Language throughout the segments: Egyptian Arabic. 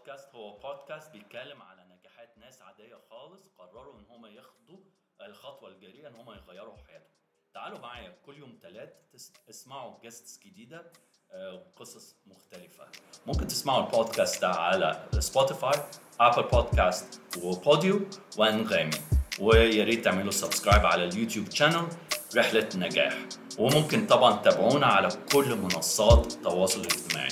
بودكاست هو بودكاست بيتكلم على نجاحات ناس عادية خالص قرروا ان هم ياخدوا الخطوة الجريئة ان هم يغيروا حياتهم تعالوا معايا كل يوم ثلاث تسمعوا جيستس جديدة وقصص آه، مختلفة ممكن تسمعوا البودكاست ده على سبوتيفاي ابل بودكاست وبوديو وانغامي ويا ريت تعملوا سبسكرايب على اليوتيوب شانل رحلة نجاح وممكن طبعا تتابعونا على كل منصات التواصل الاجتماعي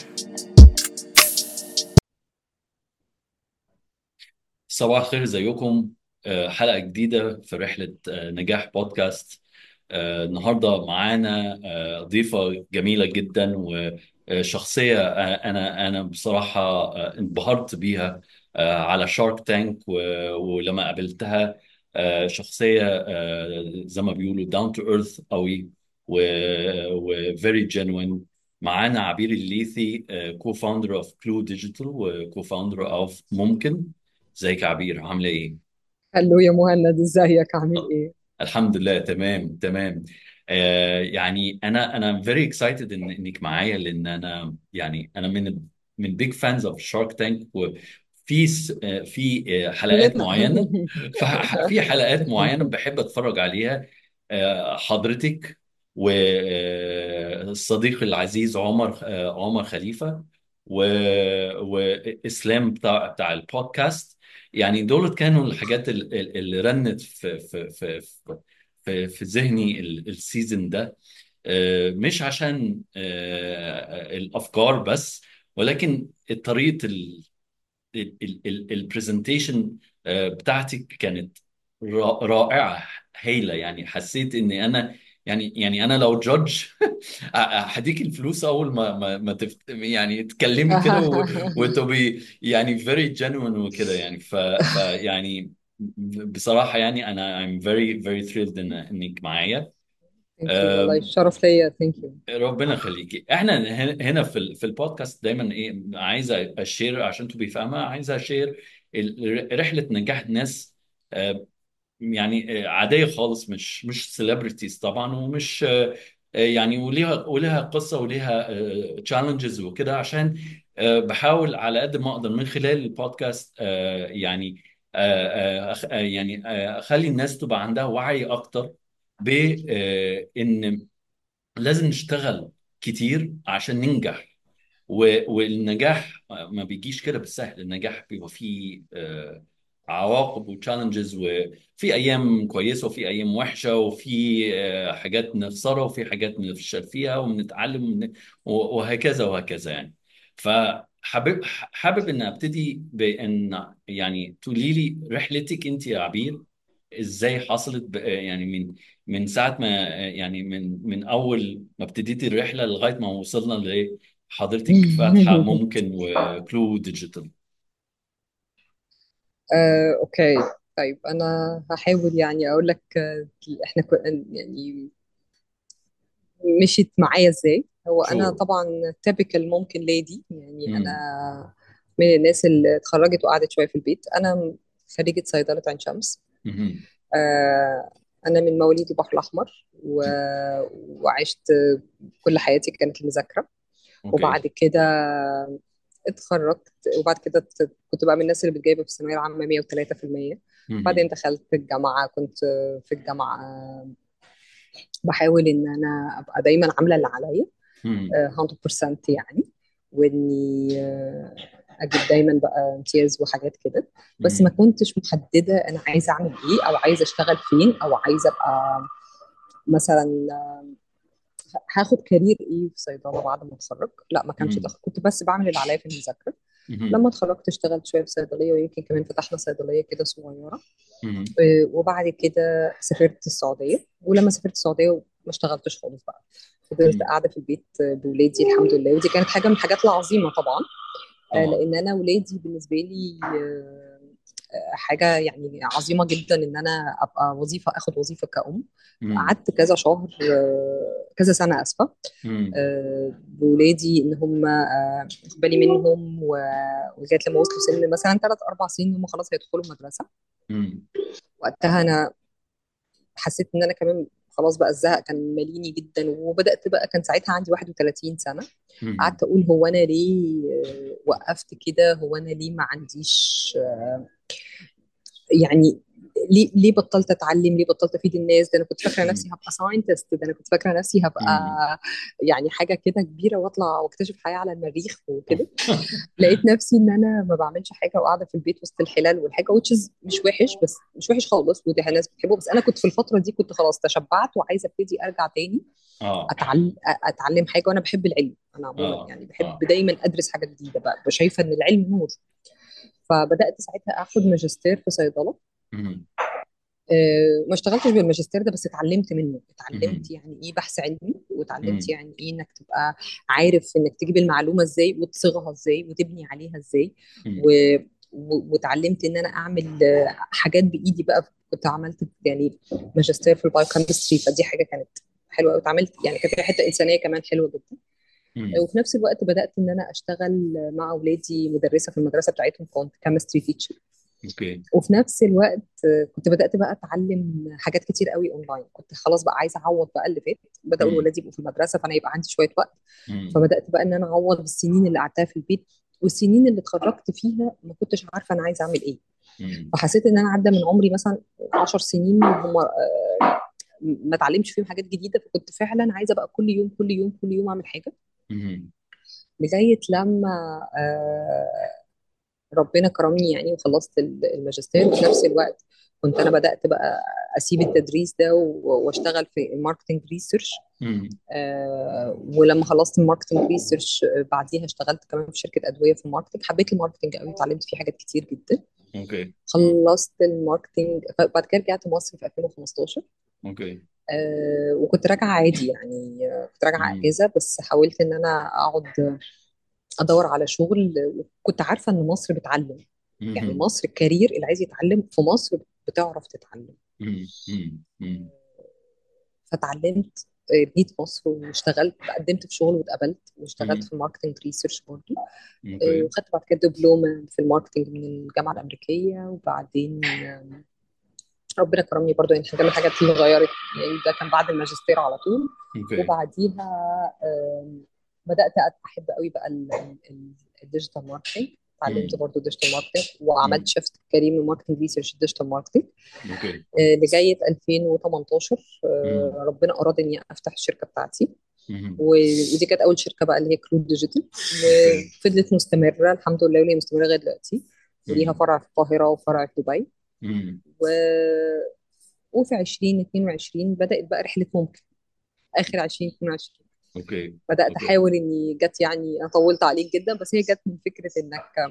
صباح الخير ازيكم آه، حلقة جديدة في رحلة آه، نجاح بودكاست آه، النهاردة معانا ضيفة جميلة جدا وشخصية أنا أنا بصراحة انبهرت بيها على شارك تانك ولما قابلتها شخصية زي ما بيقولوا داون تو ايرث قوي و فيري جينوين معانا عبير الليثي كو فاوندر اوف كلو ديجيتال وكو فاوندر اوف ممكن ازيك يا عبير عامله ايه؟ هلو يا مهند ازيك عامل آه، ايه؟ الحمد لله تمام تمام آه يعني انا انا فيري اكسايتد إن انك معايا لان انا يعني انا من من بيج فانز اوف شارك تانك وفي س- آه، في آه، حلقات كلنا معينه في حلقات معينه بحب اتفرج عليها آه، حضرتك والصديق العزيز عمر آه، عمر خليفه و... واسلام بتاع بتاع البودكاست يعني دول كانوا الحاجات ال- ال- اللي رنت في في في في في, في ذهني ال- السيزون ده آه، مش عشان آه، الافكار بس ولكن طريقه البرزنتيشن بتاعتك كانت را- رائعه هايله يعني حسيت اني انا يعني يعني انا لو جادج هديك الفلوس اول ما ما, ما تفت يعني تكلمي كده و- وتبقي يعني very genuine وكده يعني ف, ف يعني بصراحه يعني انا I'm very very thrilled إن انك معايا ثانك يو والله الشرف ليا ثانك يو ربنا يخليكي احنا هن- هنا في ال- في البودكاست دايما ايه عايزه اشير عشان تبقي فاهمه عايزه اشير ال- رحله نجاح ناس آه، يعني آه، عاديه خالص مش مش سيلبرتيز طبعا ومش آه، آه، يعني وليها وليها قصه وليها تشالنجز وكده عشان آه، بحاول على قد ما اقدر من خلال البودكاست آه، يعني آه، آه، أخ- آه، يعني آه، اخلي الناس تبقى عندها وعي اكتر بان لازم نشتغل كتير عشان ننجح و- والنجاح ما بيجيش كده بالسهل النجاح بيبقى فيه آه، عواقب وتشالنجز وفي ايام كويسه وفي ايام وحشه وفي آه، حاجات نخسرها وفي حاجات بنفشل فيها وبنتعلم وبن- وهكذا وهكذا يعني فحابب حابب ان ابتدي بان يعني تقولي لي رحلتك انت يا عبير ازاي حصلت ب- يعني من من ساعه ما يعني من من اول ما ابتديتي الرحله لغايه ما وصلنا لحضرتك فاتحه ممكن وكلو ديجيتال آه، اوكي طيب انا هحاول يعني اقول لك آه، احنا كو- يعني مشيت معايا ازاي هو انا شور طبعا تيبيكال ممكن ليدي يعني انا من الناس اللي اتخرجت وقعدت شويه في البيت انا خريجه صيدله عين شمس آه، انا من مواليد البحر الاحمر و... وعشت كل حياتي كانت المذاكره اوكي وبعد كده اتخرجت وبعد كده ت- كنت بقى من الناس اللي بتجيبها في الثانويه العامه 103% بعدين دخلت الجامعه كنت في الجامعه بحاول ان انا ابقى دايما عامله اللي عليا آه، 100% يعني واني آه، اجيب دايما بقى امتياز وحاجات كده بس ما كنتش محدده انا عايزه اعمل ايه او عايزه اشتغل فين او عايزه ابقى مثلا هاخد كارير ايه في صيدله بعد ما اتخرج لا ما كانش ده كنت بس بعمل اللي عليا في المذاكره لما اتخرجت اشتغلت شويه في صيدليه ويمكن كمان فتحنا صيدليه كده صغيره آه، وبعد كده سافرت السعوديه ولما سافرت السعوديه ما اشتغلتش خالص بقى فضلت قاعده في البيت بولادي الحمد لله ودي كانت حاجه من الحاجات العظيمه طبعا آه، طبعا لان انا ولادي بالنسبه لي آه، آه، حاجه يعني عظيمه جدا ان انا ابقى وظيفه اخد وظيفه كأم قعدت كذا شهر آه، كذا سنه اسفه آه، بولادي ان هم آه، اخد بالي منهم و- ولغايه لما وصلوا سن مثلا ثلاث اربع سنين هم خلاص هيدخلوا المدرسه وقتها انا حسيت ان انا كمان خلاص بقى الزهق كان ماليني جدا وبدات بقى كان ساعتها عندي 31 سنه مم. قعدت اقول هو انا ليه آه، وقفت كده هو انا ليه ما عنديش آه، يعني ليه ليه بطلت اتعلم ليه بطلت افيد الناس ده انا كنت فاكره نفسي مم. هبقى ساينتست ده انا كنت فاكره نفسي هبقى مم. يعني حاجه كده كبيره واطلع واكتشف حياه على المريخ وكده لقيت نفسي ان انا ما بعملش حاجه وقاعده في البيت وسط الحلال والحاجه which is مش وحش بس مش وحش خالص ودي الناس بتحبه بس انا كنت في الفتره دي كنت خلاص تشبعت وعايزه ابتدي ارجع تاني اه اتعلم اتعلم حاجه وانا بحب العلم انا عموما اه يعني بحب اه دايما ادرس حاجه جديده بقى شايفه ان العلم نور فبدات ساعتها اخد ماجستير في صيدله مم. آه، ما اشتغلتش بالماجستير ده بس اتعلمت منه اتعلمت مم. يعني ايه بحث علمي واتعلمت مم. يعني ايه انك تبقى عارف انك تجيب المعلومه ازاي وتصيغها ازاي وتبني عليها ازاي و... مم. و- واتعلمت ان انا اعمل آه، حاجات بايدي بقى كنت عملت يعني ماجستير في البايوكيمستري فدي حاجه كانت حلوه قوي اتعملت يعني كانت فيها حته انسانيه كمان حلوه جدا آه، مم. وفي نفس الوقت بدات ان انا اشتغل مع اولادي مدرسه في المدرسه بتاعتهم كنت كيمستري تيتشر اوكي وفي نفس الوقت آه، كنت بدأت بقى أتعلم حاجات كتير قوي أونلاين كنت خلاص بقى عايزة أعوض بقى اللي فات بدأوا مم. الولاد يبقوا في المدرسة فأنا يبقى عندي شوية وقت مم. فبدأت بقى إن أنا أعوض السنين اللي قعدتها في البيت والسنين اللي اتخرجت فيها ما كنتش عارفة أنا عايزة أعمل إيه مم. فحسيت إن أنا عدى من عمري مثلا 10 سنين هم آه، ما اتعلمش فيهم حاجات جديدة فكنت فعلا عايزة بقى كل يوم كل يوم كل يوم أعمل حاجة مم. لغاية لما آه، ربنا كرمني يعني وخلصت ال- الماجستير وفي نفس الوقت كنت انا بدات بقى اسيب التدريس ده و- واشتغل في الماركتنج ريسيرش مم. آه ولما خلصت الماركتنج ريسيرش آه، بعديها اشتغلت كمان في شركه ادويه في الماركتنج حبيت الماركتنج قوي اتعلمت فيه حاجات كتير جدا اوكي اه خلصت الماركتنج بعد كده رجعت مصر في 2015 اوكي آه وكنت راجعه عادي يعني آه، كنت راجعه مم. اجازه بس حاولت ان انا اقعد ادور على شغل وكنت عارفه ان مصر بتعلم يعني مم. مصر الكارير اللي عايز يتعلم في مصر بتعرف تتعلم مم. مم. مم. فتعلمت آه، جيت مصر واشتغلت قدمت في شغل واتقبلت واشتغلت مم. في الماركتنج ريسيرش برضه آه، اوكي وخدت بعد كده دبلومه في الماركتنج من الجامعه الامريكيه وبعدين آه، ربنا كرمني برضه يعني حاجه من الحاجات اللي غيرت يعني ده كان بعد الماجستير على طول اوكي وبعديها آم، بدات احب قوي بقى ال- ال- ال- الديجيتال ماركتنج اتعلمت مم. برضه ديجيتال ماركتنج وعملت مم. شيفت كارير من ماركتنج ريسيرش ديجيتال ماركتنج اوكي آه، لغايه 2018 مم. آه، ربنا اراد اني افتح الشركه بتاعتي مم. و- ودي كانت اول شركه بقى اللي هي كرود ديجيتال اوكي وفضلت مستمره الحمد لله وليه مستمره لغايه دلوقتي وليها مم. فرع في القاهره وفرع في دبي مم. و... وفي 2022 بدات بقى رحله ممكن اخر 2022 اوكي بدات اوكي احاول اني جت يعني انا طولت عليك جدا بس هي جت من فكره انك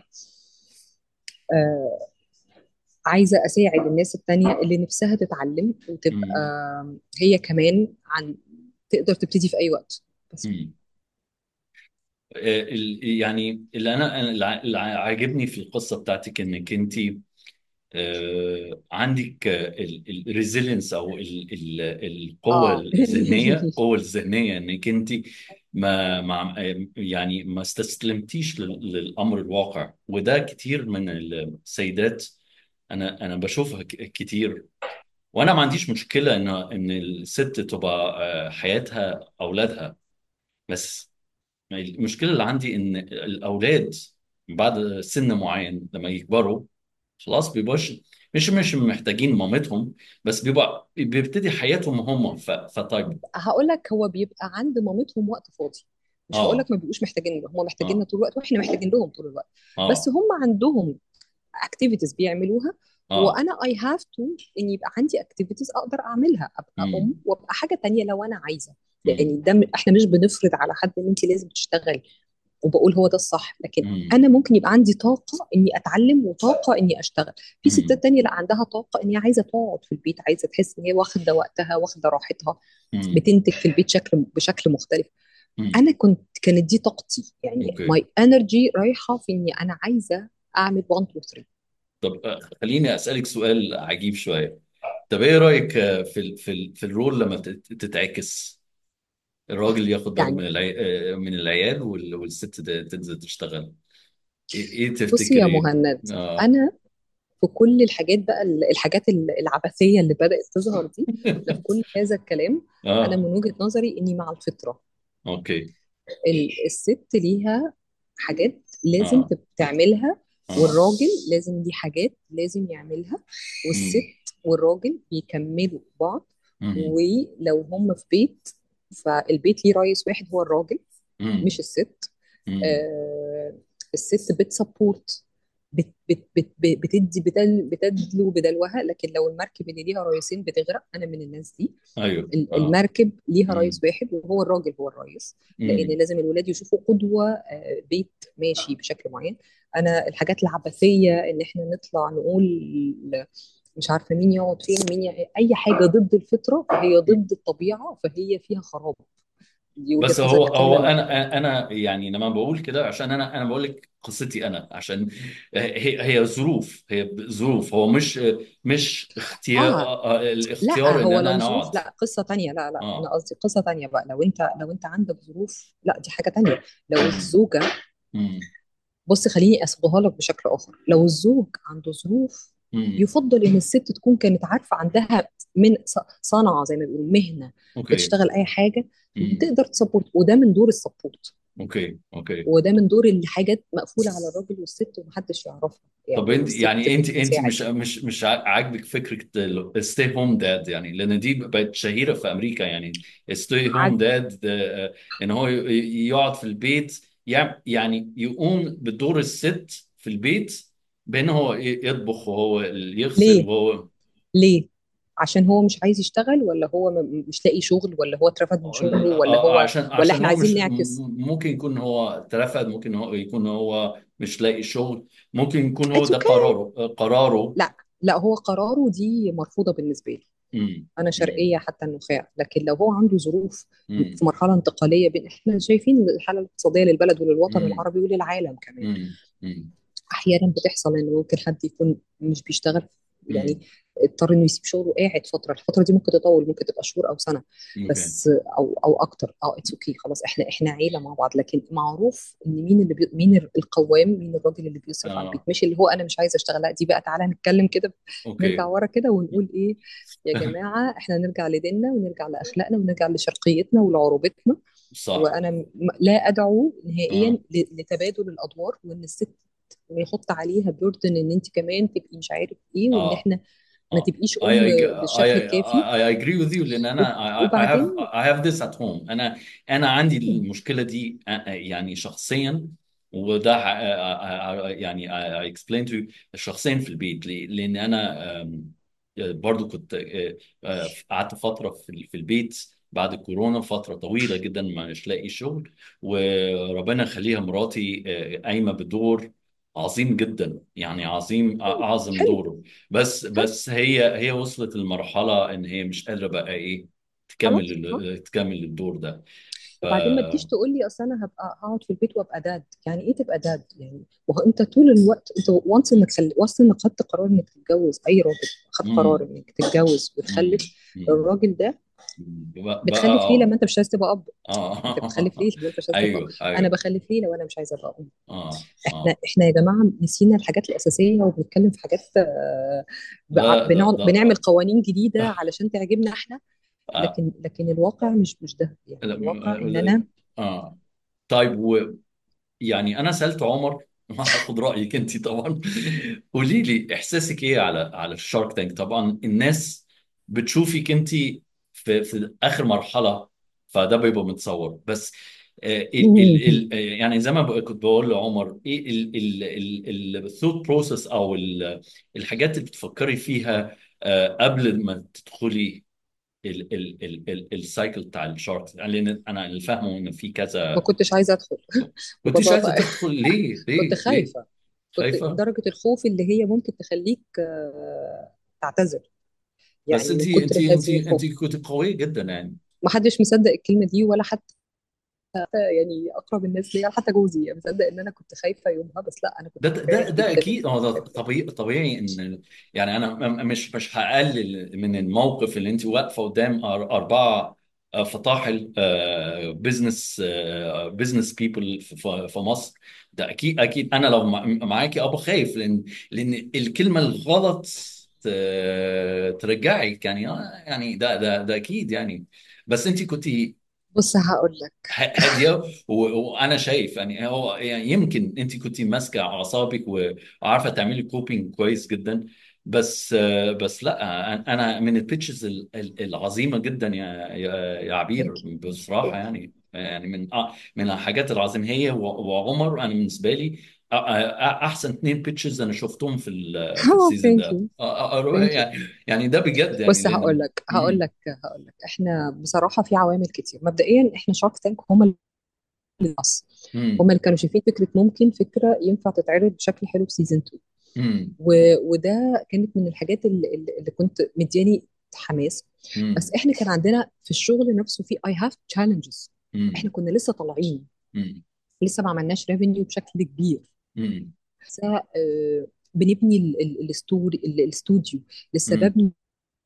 آه، عايزه اساعد الناس التانية اللي نفسها تتعلم وتبقى مم. هي كمان عن تقدر تبتدي في اي وقت بس مم. آه، ال- يعني اللي انا أنا اللي ع- اللي عاجبني في القصه بتاعتك انك انت آه، عندك الريزيلينس او ال- ال- القوه اه الذهنيه القوه الذهنيه انك انت ما ما يعني ما استسلمتيش لل- للامر الواقع وده كتير من السيدات انا انا بشوفها ك- كتير وانا ما عنديش مشكله ان ان الست تبقى آه، حياتها اولادها بس المشكله اللي عندي ان الاولاد بعد سن معين لما يكبروا خلاص بيبقاش مش مش محتاجين مامتهم بس بيبقى بيبتدي حياتهم هم ف- فطيب هقول لك هو بيبقى عند مامتهم وقت فاضي مش هقول اه لك ما بيبقوش محتاجين هم محتاجيننا اه طول الوقت واحنا محتاجين لهم طول الوقت بس اه هم عندهم اكتيفيتيز بيعملوها اه وانا اي هاف تو ان يبقى عندي اكتيفيتيز اقدر اعملها ابقى ام امم وابقى حاجه تانية لو انا عايزه يعني امم ده م- احنا مش بنفرض على حد ان انت لازم تشتغلي وبقول هو ده الصح لكن امم انا ممكن يبقى عندي طاقه اني اتعلم وطاقه اني اشتغل في امم ستات تانية لا عندها طاقه ان هي عايزه تقعد في البيت عايزه تحس ان هي واخده وقتها واخده راحتها امم بتنتج في البيت شكل بشكل مختلف امم انا كنت كانت دي طاقتي يعني اوكي ماي انرجي رايحه في اني انا عايزه اعمل 1 2 3 طب آه، خليني اسالك سؤال عجيب شويه طب ايه رايك آه، في ال في ال في الرول لما تت- تتعكس الراجل ياخد باله يعني من العي... آه، من العيال وال- والست ت- تنزل تشتغل ايه إيه بصي يا تفتكري مهند اه انا في كل الحاجات بقى الحاجات العبثيه اللي بدات تظهر دي في كل هذا الكلام انا اه من وجهه نظري اني مع الفطره اوكي ال- الست ليها حاجات لازم اه تب- تعملها اه والراجل لازم دي حاجات لازم يعملها امم والست والراجل بيكملوا بعض امم ولو هم في بيت فالبيت ليه رئيس واحد هو الراجل امم مش الست امم آه الست بتسبورت بت بت بت بت- بتدي بتدل بتدلو بدلوها لكن لو المركب اللي ليها رئيسين بتغرق انا من الناس دي ايوه ال- اه المركب ليها امم رئيس واحد وهو الراجل هو الرئيس لان امم لازم الولاد يشوفوا قدوه آه، بيت ماشي بشكل معين انا الحاجات العبثيه ان احنا نطلع نقول مش عارفه مين يقعد فين مين ي... اي حاجه ضد الفطره فهي ضد الطبيعه فهي فيها خراب دي وجهه بس نظري هو هو كامله انا انا يعني لما بقول كده عشان انا انا بقول لك قصتي انا عشان هي هي ظروف هي ظروف هو مش مش اختيار اه لا الاختيار ان هو انا لو انا ظروف اقعد لا قصة تانية لا لا انا اه قصدي قصة تانية بقى لو انت لو انت عندك ظروف لا دي حاجة تانية لو امم الزوجة امم بص خليني اصيغها لك بشكل اخر لو الزوج عنده ظروف امم يفضل ان الست تكون كانت عارفة عندها من ص- صنعة زي ما بيقولوا مهنة اوكي بتشتغل اي حاجة امم تقدر تسبورت وده من دور السبورت اوكي اوكي وده من دور اللي حاجات مقفولة على الراجل والست ومحدش يعرفها طب يعني انت والست يعني انت انت بتساعد مش مش مش عاجبك فكره ستي هوم داد يعني لان دي بقت شهيره في امريكا يعني ستي هوم عج... داد ان هو ي- يقعد في البيت يع- يعني يقوم بدور الست في البيت بان هو ي- يطبخ وهو اللي يغسل ليه وهو ليه عشان هو مش عايز يشتغل ولا هو م- مش لاقي شغل ولا هو اترفد من شغله ولا آه، هو عشان ولا عشان احنا هو عايزين مش نعكس م- ممكن يكون هو اترفد ممكن هو يكون هو مش لاقي شغل ممكن يكون هو اتس ده اوكي قراره قراره لا لا هو قراره دي مرفوضة بالنسبة لي امم انا امم شرقية حتى النخاع لكن لو هو عنده ظروف امم في مرحلة انتقالية بين احنا شايفين الحالة الاقتصادية للبلد وللوطن امم العربي وللعالم كمان امم امم احيانا بتحصل ان ممكن حد يكون مش بيشتغل يعني امم اضطر انه يسيب شغله وقاعد فتره الفتره دي ممكن تطول ممكن تبقى شهور او سنه اوكي بس او او اكتر اه اتس اوكي خلاص احنا احنا عيله مع بعض لكن معروف ان مين اللي بي مين القوام مين الراجل اللي بيصرف على البيت اه مش اللي هو انا مش عايزه اشتغل لا دي بقى تعالى نتكلم كده نرجع اوكي ورا كده ونقول ايه يا جماعه احنا نرجع لديننا ونرجع لاخلاقنا ونرجع لشرقيتنا ولعروبتنا صح وانا م- لا ادعو نهائيا اه ل- لتبادل الادوار وان الست ويحط عليها بيردن ان انت كمان تبقي مش عارف ايه وان اه احنا ما اه تبقيش I, ام I, بالشكل I, الكافي I agree with you لان انا وب- I, I have وبعدين I have this at home انا انا عندي المشكله دي آه، آه، يعني شخصيا وده آه، آه، آه، يعني I, I explain to you شخصيا في البيت ليه؟ لان انا آم، آه، برضو كنت آه، آه، قعدت فتره في في البيت بعد الكورونا فتره طويله جدا مش لاقي شغل وربنا يخليها مراتي آه، قايمه بدور عظيم جدا يعني عظيم اعظم حلو دور بس حلو بس هي هي وصلت للمرحلة ان هي مش قادرة بقى ايه تكمل خلاص اه ال- تكمل الدور ده ف وبعدين ما تجيش تقول لي اصل انا هبقى هقعد في البيت وابقى داد يعني ايه تبقى داد يعني ما هو انت طول الوقت انت وانس انك خل... وانس انك خدت قرار انك تتجوز اي راجل خد قرار مم. انك تتجوز مم. وتخلف مم. الراجل ده بقى, بقى بتخلف ليه اه لما انت مش عايز تبقى اب انت بتخلف اه ليه لما انت مش عايز تبقى اب ايوه انا ايوه بخلف ليه لو انا مش عايزه ابقى ام اه احنا اه احنا يا جماعه نسينا الحاجات الاساسيه وبنتكلم في حاجات آه، بع- ده ده بنقعد ده بنعمل قوانين جديده علشان تعجبنا احنا آه. لكن لكن الواقع مش مش ده يعني الواقع ان انا آه. طيب و يعني انا سألت عمر هاخد رأيك انت طبعا قولي لي احساسك ايه على على الشارك تانك طبعا الناس بتشوفك انت في في اخر مرحلة فده بيبقى متصور بس آه، ال ال ال آه، يعني زي ما بق- كنت بقول لعمر ايه الثوت بروسيس او ال- الحاجات اللي بتفكري فيها آه، قبل ما تدخلي ال ال ال ال السايكل بتاع الشارك لان انا اللي فاهمه ان في ما كذا كنتش عايزه ادخل كنتش ببساطه عايزه يعني. تدخل ليه كنت ليه ليه خايفه كنت خايفه درجه الخوف اللي هي ممكن تخليك آه، تعتذر بس يعني انت من انت كتر انت هذه انت الخوف كنت قويه جدا يعني ما حدش مصدق الكلمه دي ولا حتى يعني اقرب الناس ليا حتى جوزي مصدق ان انا كنت خايفه يومها بس لا انا كنت ده ده بالفعل ده جدا اكيد هو ده خايفه طبيعي طبيعي ان يعني انا م- مش مش هقلل من الموقف اللي انت واقفه قدام أر- اربعه آه، فطاحل بزنس بزنس بيبل في مصر ده اكيد اكيد انا لو مع- معاكي ابقى خايف لان لان الكلمه الغلط ت- ترجعك يعني آه، يعني ده ده ده اكيد يعني بس انت كنت بص هقول لك هاديه و- وانا شايف يعني هو يعني يمكن انت كنت ماسكه اعصابك وعارفه تعملي كوبينج كويس جدا بس بس لا انا من البيتشز ال- ال- العظيمه جدا يا يا يا عبير ثانك يو بصراحه يعني يعني من أ- من الحاجات العظيمه هي و- وعمر انا بالنسبه لي أ- أ- احسن اثنين بيتشز انا شفتهم في ال- في اه السيزون ثانك ده يو أ- أ- ثانك يو يعني يعني ده بجد يعني بص هقول لان لك هقول مم. لك هقول لك احنا بصراحه في عوامل كتير مبدئيا احنا شارك تانك هم اللي بس مم. هم اللي كانوا شايفين فكره ممكن فكره ينفع تتعرض بشكل حلو في سيزون 2 مم. و... وده كانت من الحاجات اللي, اللي كنت مدياني حماس بس مم. احنا كان عندنا في الشغل نفسه في اي هاف تشالنجز مم. احنا كنا لسه طالعين مم. لسه ما عملناش ريفينيو بشكل كبير مم. لسه آه، بنبني ال- ال- الستوري ال- الاستوديو لسه مم. ببني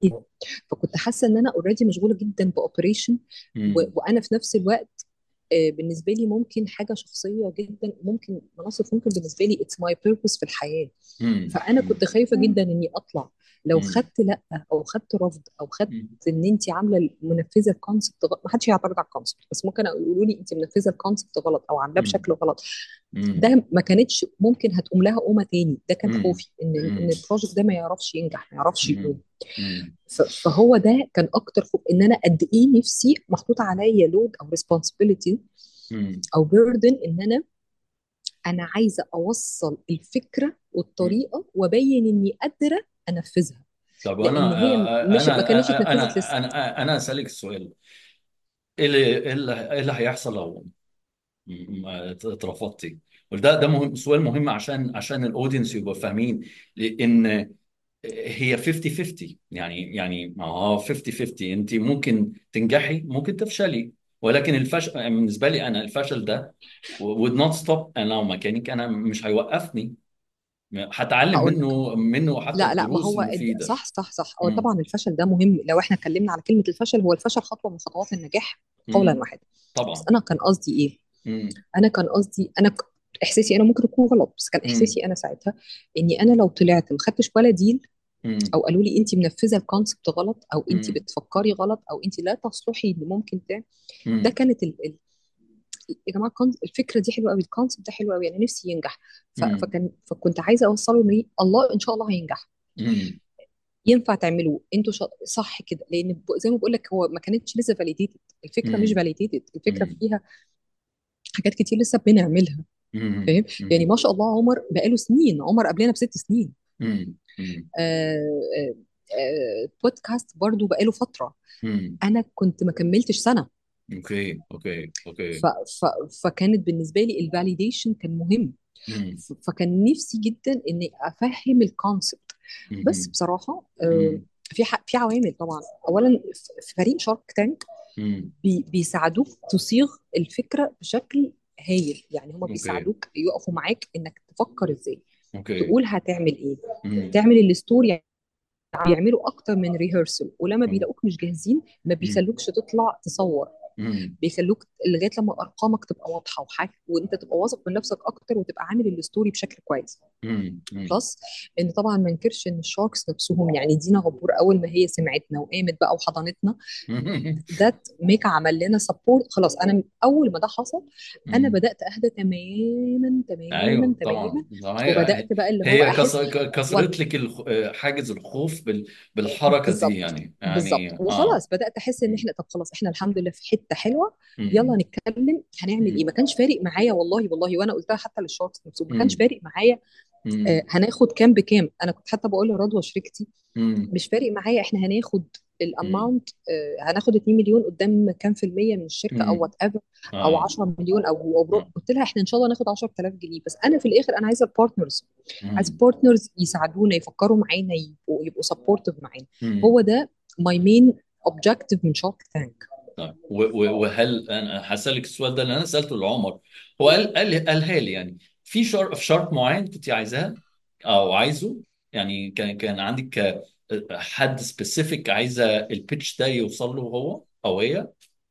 فكنت حاسه ان انا اوريدي مشغوله جدا باوبريشن مم. وانا في نفس الوقت آه، بالنسبه لي ممكن حاجه شخصيه جدا ممكن مناصف ممكن بالنسبه لي اتس ماي بيربز في الحياه مم. فانا كنت خايفه جدا اني اطلع لو مم. خدت لا او خدت رفض او خدت مم. ان انت عامله منفذه الكونسبت غلط ما حدش هيعترض على الكونسبت بس ممكن يقولوا لي انت منفذه الكونسبت غلط او عاملاه مم. بشكل غلط مم. ده ما كانتش ممكن هتقوم لها قومه تاني ده كان مم. خوفي ان ان مم. البروجكت ده ما يعرفش ينجح ما يعرفش يقوم مم. مم. ف- فهو ده كان اكتر خوف ان انا قد ايه نفسي محطوط عليا لود او ريسبونسبيلتي مم. او بيردن ان انا انا عايزه اوصل الفكره مم. والطريقه وابين اني قادره انفذها طب لان انا هي مش ما كانتش انا اتنفذت انا لسه انا انا اسالك السؤال ايه اللي ايه اللي إيه اللي هيحصل لو م- م- اترفضتي وده ده مهم سؤال مهم عشان عشان الاودينس يبقوا فاهمين لان هي 50 50 يعني يعني ما هو 50 50 انت ممكن تنجحي ممكن تفشلي ولكن الفشل بالنسبه لي انا الفشل ده would not stop انا لو مكانك انا مش هيوقفني هتعلم هقول لك منه منه حتى لا لا ما الدروس هو الد- المفيده صح صح صح هو امم طبعا الفشل ده مهم لو احنا اتكلمنا على كلمه الفشل هو الفشل خطوه من خطوات النجاح قولا امم واحدا بس طبعا انا كان قصدي ايه امم انا كان قصدي انا ك- احساسي انا ممكن يكون غلط بس كان امم احساسي انا ساعتها اني انا لو طلعت ما خدتش ولا ديل امم او قالوا لي انت منفذه الكونسبت غلط او انت امم بتفكري غلط او انت لا تصلحي اللي ممكن تعمل ده امم كانت ال... ال... يا جماعه الكون- الفكره دي حلوه قوي الكونسبت ده حلو قوي انا نفسي ينجح ف... امم فكان فكنت عايزه اوصله ان الله ان شاء الله هينجح امم ينفع تعملوه انتوا شا... صح كده لان ب- زي ما بقول لك هو ما كانتش لسه فاليديتد الفكره مش فاليديتد الفكره امم فيها حاجات كتير لسه بنعملها امم فاهم يعني ما شاء الله عمر بقاله سنين عمر قبلنا بست سنين امم امم آه آه آه بودكاست برضو بقاله فتره امم انا كنت ما كملتش سنه اوكي اوكي ف اوكي ف فكانت بالنسبه لي الفاليديشن كان مهم امم ف- فكان نفسي جدا اني افهم الكونسبت بس امم بصراحه آه امم في ح- في عوامل طبعا اولا في فريق شارك تانك امم بي بيساعدوك تصيغ الفكره بشكل هايل يعني هما اوكي بيساعدوك يقفوا معاك انك تفكر ازاي اوكي تقول هتعمل ايه امم تعمل الستوري بيعملوا اكتر من ريهرسل ولما بيلاقوك مش جاهزين ما بيخلوكش تطلع تصور امم بيخلوك لغايه لما ارقامك تبقى واضحه وحاجه وانت تبقى واثق من نفسك اكتر وتبقى عامل الستوري بشكل كويس امم بلس ان طبعا ما انكرش ان الشاركس نفسهم يعني دينا غبور اول ما هي سمعتنا وقامت بقى وحضنتنا ذات ميك عمل لنا سبورت خلاص انا اول ما ده حصل انا بدات اهدى تماما تماما ايوه تماما طبعا هي وبدات بقى اللي هو هي احس كسر- و... كسرت لك الخ- حاجز الخوف بال- بالحركه دي بالظبط يعني بالظبط يعني اه وخلاص بدات احس ان احنا طب خلاص احنا الحمد لله في حته حلوه يلا امم نتكلم هنعمل ايه ما كانش فارق معايا والله والله وانا قلتها حتى للشاركس نفسهم ما كانش امم فارق معايا آه امم هناخد كام بكام انا كنت حتى بقول لرضوى شريكتي امم مش فارق معايا احنا هناخد امم الاماونت آه هناخد 2 مليون قدام كام في المية من الشركه او امم وات ايفر او اه 10 مليون او او برو- قلت لها احنا ان شاء الله ناخد 10000 جنيه بس انا في الاخر انا عايزه البارتنرز عايزه امم بارتنرز يساعدونا يفكروا معانا يبقوا يبقوا سبورتيف معانا امم هو ده ماي مين اوبجيكتيف من شارك تانك طيب و- و- وهل انا هسألك السؤال ده اللي انا سألته لعمر هو قال قال قالها لي يعني في شرط في شرط معين كنت عايزاه او عايزه يعني كان كان عندك حد سبيسيفيك عايزه البيتش ده يوصل له هو او هي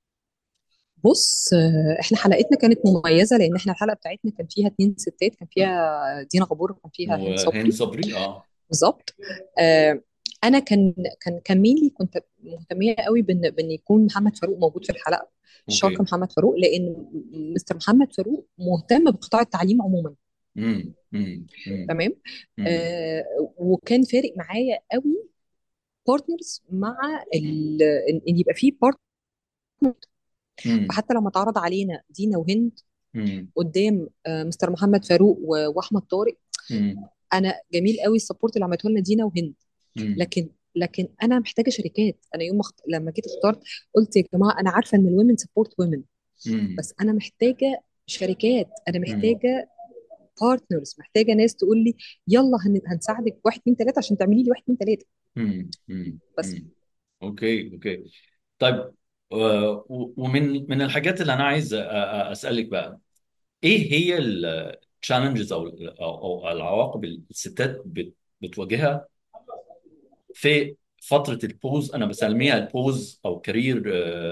بص آه، احنا حلقتنا كانت مميزه لان احنا الحلقه بتاعتنا كان فيها اتنين ستات كان فيها دينا غبور وكان فيها هند وهند صبري صبري اه بالظبط آه، انا كان كان كان مينلي كنت مهتميه قوي بان بان يكون محمد فاروق موجود في الحلقه الشاطر اوكي محمد فاروق لان مستر محمد فاروق مهتم بقطاع التعليم عموما امم امم تمام امم آه وكان فارق معايا قوي بارتنرز مع ال- ان إن يبقى في بارتنر امم فحتى لما اتعرض علينا دينا وهند امم قدام آه مستر محمد فاروق و- واحمد طارق امم انا جميل قوي السبورت اللي عملته لنا دينا وهند امم لكن لكن انا محتاجه شركات انا يوم ما اخت... لما جيت اخترت قلت يا جماعه انا عارفه ان الومن سبورت وومن امم بس انا محتاجه شركات انا امم محتاجه بارتنرز محتاجه ناس تقول لي يلا هن... هنساعدك واحد اتنين تلاته عشان تعملي لي واحد اتنين تلاته امم امم بس امم اوكي اوكي طيب آه، و- ومن من الحاجات اللي انا عايز أ- أ- اسالك بقى ايه هي التشالنجز او او أو العواقب اللي الستات بت- بتواجهها في فتره البوز انا بسميها البوز او كارير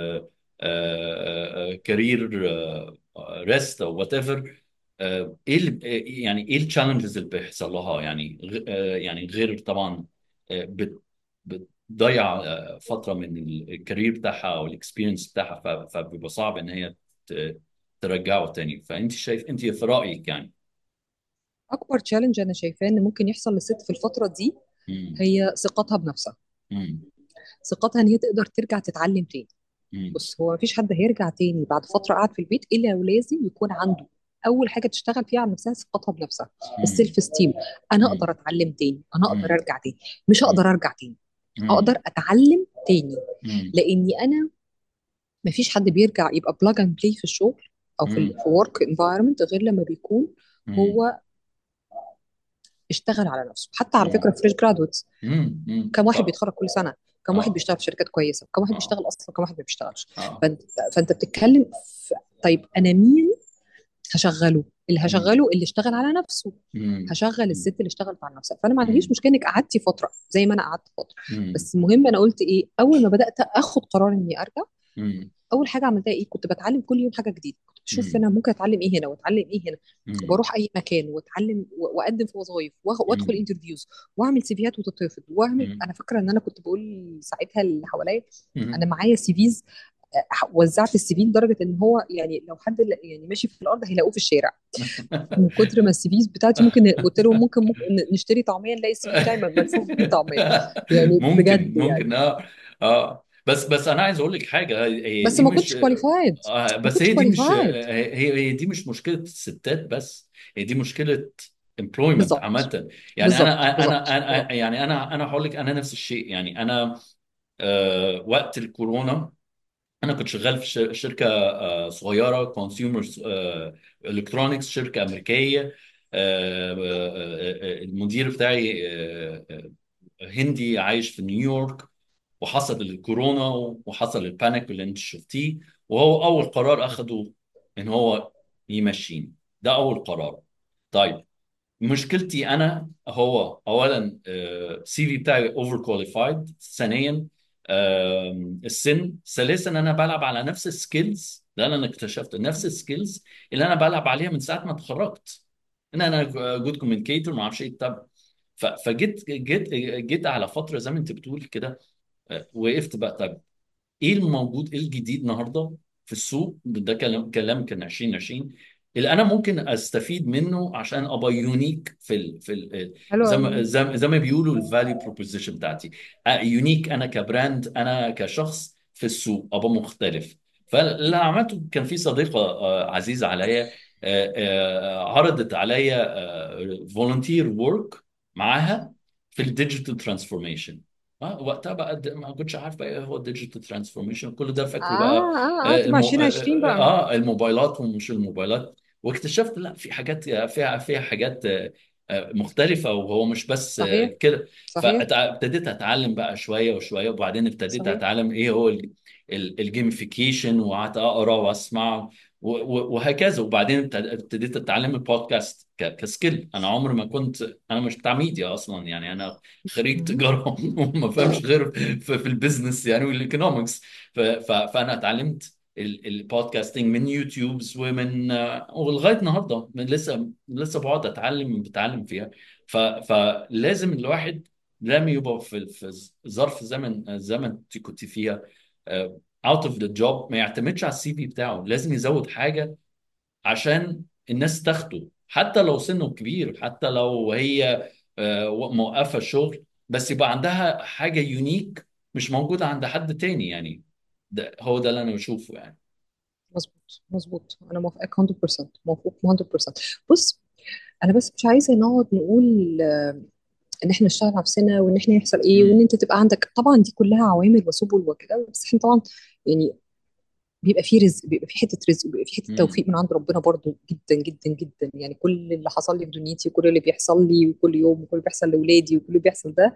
كارير ريست او وات ايفر ايه اللي يعني ايه التشالنجز اللي بيحصل لها يعني غ- آه، يعني غير طبعا آه، بت- بتضيع آه، فتره من الكارير بتاعها او الاكسبيرينس بتاعها ف- فبيبقى صعب ان هي ت- ترجعه تاني فانت شايف انت في رايك يعني اكبر تشالنج انا شايفاه ان ممكن يحصل للست في الفتره دي مم. هي ثقتها بنفسها مم. ثقتها ان هي تقدر ترجع تتعلم تاني مم. بص هو مفيش حد هيرجع تاني بعد فتره قاعد في البيت الا ولازم يكون عنده اول حاجه تشتغل فيها على نفسها ثقتها بنفسها مم. السيلف ستيم انا مم. اقدر اتعلم تاني انا اقدر مم. ارجع تاني مش مم. هقدر ارجع تاني مم. اقدر اتعلم تاني مم. لاني انا مفيش حد بيرجع يبقى بلاج اند بلاي في الشغل او في ال مم. في ورك انفايرمنت غير لما بيكون مم. هو اشتغل على نفسه حتى على مم. فكره فريش جرادويتس مم. مم. كم واحد طب بيتخرج كل سنه كم واحد اه بيشتغل في شركات كويسه كم واحد اه بيشتغل اصلا كم واحد ما بيشتغلش اه فانت فانت بتتكلم في طيب انا مين هشغله اللي مم. هشغله اللي اشتغل على نفسه مم. هشغل مم. الست اللي اشتغلت على نفسها فانا ما عنديش مم. مشكله انك قعدتي فتره زي ما انا قعدت فتره مم. بس المهم انا قلت ايه اول ما بدات اخد قرار اني ارجع مم. اول حاجه عملتها ايه كنت بتعلم كل يوم حاجه جديده كنت بشوف مم. انا ممكن اتعلم ايه هنا واتعلم ايه هنا مم. وبروح اي مكان واتعلم و- واقدم في وظائف وأخ- وادخل مم. انترفيوز واعمل سيفيات وتترفض واعمل مم. انا فاكره ان انا كنت بقول ساعتها اللي حواليا مم. انا معايا سيفيز وزعت السي في لدرجه ان هو يعني لو حد ل- يعني ماشي في الارض هيلاقوه في الشارع من كتر ما السي فيز بتاعتي ممكن قلت لهم ممكن ممكن نشتري طعميه نلاقي السي في بتاعي ملفوف بيه طعميه يعني ممكن بجد يعني ممكن اه اه بس بس انا عايز اقول لك حاجه هي بس دي ما مش كنتش كواليفايد آه ما بس كنتش هي دي مش كواليفايد هي هي دي مش مشكله الستات بس هي دي مشكله employment بالظبط عامه يعني بالظبط انا بالظبط انا انا اه يعني انا انا هقول لك انا نفس الشيء يعني انا آه وقت الكورونا انا كنت شغال في ش- شركه آه، صغيره كونسيومر الكترونكس شركه امريكيه آه، آه، آه، المدير بتاعي آه، آه، هندي عايش في نيويورك وحصل الكورونا وحصل البانيك اللي انت شفتيه وهو اول قرار اخده ان هو يمشيني ده اول قرار طيب مشكلتي انا هو اولا السي في بتاعي اوفر كواليفايد ثانيا آم، السن ثالثا انا بلعب على نفس السكيلز ده اللي انا اكتشفت نفس السكيلز اللي انا بلعب عليها من ساعه ما اتخرجت ان انا جود كوميونيكيتور ما اعرفش ايه طب ف- فجيت جيت جيت على فتره زي ما انت بتقول كده آه، وقفت بقى طب ايه الموجود ايه الجديد النهارده في السوق ده كلام كلام كان 2020 اللي انا ممكن استفيد منه عشان ابقى يونيك في ال في ال حلو زي قوي ما زي زي ما بيقولوا الفاليو بروبوزيشن بتاعتي يونيك انا كبراند انا كشخص في السوق ابقى مختلف فاللي عملته كان في صديقه آه، عزيزه عليا آه، آه، عرضت عليا فولunteer ورك معاها في الديجيتال ترانسفورميشن اه وقتها بقى د- ما كنتش عارف بقى ايه هو الديجيتال ترانسفورميشن كل ده اه فاكره بقى اه آه، قعدت مع المو... 2020 اه بقى آه، الموبايلات ومش الموبايلات واكتشفت لا في حاجات فيها فيها حاجات آه، آه، مختلفة وهو مش بس آه، صحيح كده صحيح فابتديت اتعلم بقى شوية وشوية وبعدين ابتديت صحيح اتعلم ايه هو الجيميفيكيشن وقعدت اقرا واسمع و- و- وهكذا وبعدين ابتد- ابتديت اتعلم البودكاست ك- كسكيل انا عمري ما كنت انا مش بتاع ميديا اصلا يعني انا خريج مم. تجاره وما فهمش غير في, في البيزنس يعني والايكونومكس ف- ف- فانا اتعلمت البودكاستنج من يوتيوبز ومن آه، ولغايه النهارده من لسه لسه بقعد اتعلم بتعلم فيها ف... فلازم الواحد لما يبقى في في ظرف زمن زمن كنت فيها اوت اوف ذا جوب ما يعتمدش على السي في بتاعه لازم يزود حاجه عشان الناس تاخده حتى لو سنه كبير حتى لو هي آه، موقفه الشغل بس يبقى عندها حاجه يونيك مش موجوده عند حد تاني يعني ده هو ده اللي انا بشوفه يعني مظبوط مظبوط انا موافقاك 100% موافق 100% بص انا بس مش عايزه نقعد نقول آه، ان احنا نشتغل على نفسنا وان احنا يحصل ايه وان مم. انت تبقى عندك طبعا دي كلها عوامل وسبل وكده بس احنا طبعا يعني بيبقى فيه رزق بيبقى فيه حته رزق وبيبقى فيه حته مم. توفيق من عند ربنا برضو جدا جدا جدا يعني كل اللي حصل لي في دنيتي وكل اللي بيحصل لي وكل يوم وكل اللي بيحصل لاولادي وكل اللي بيحصل ده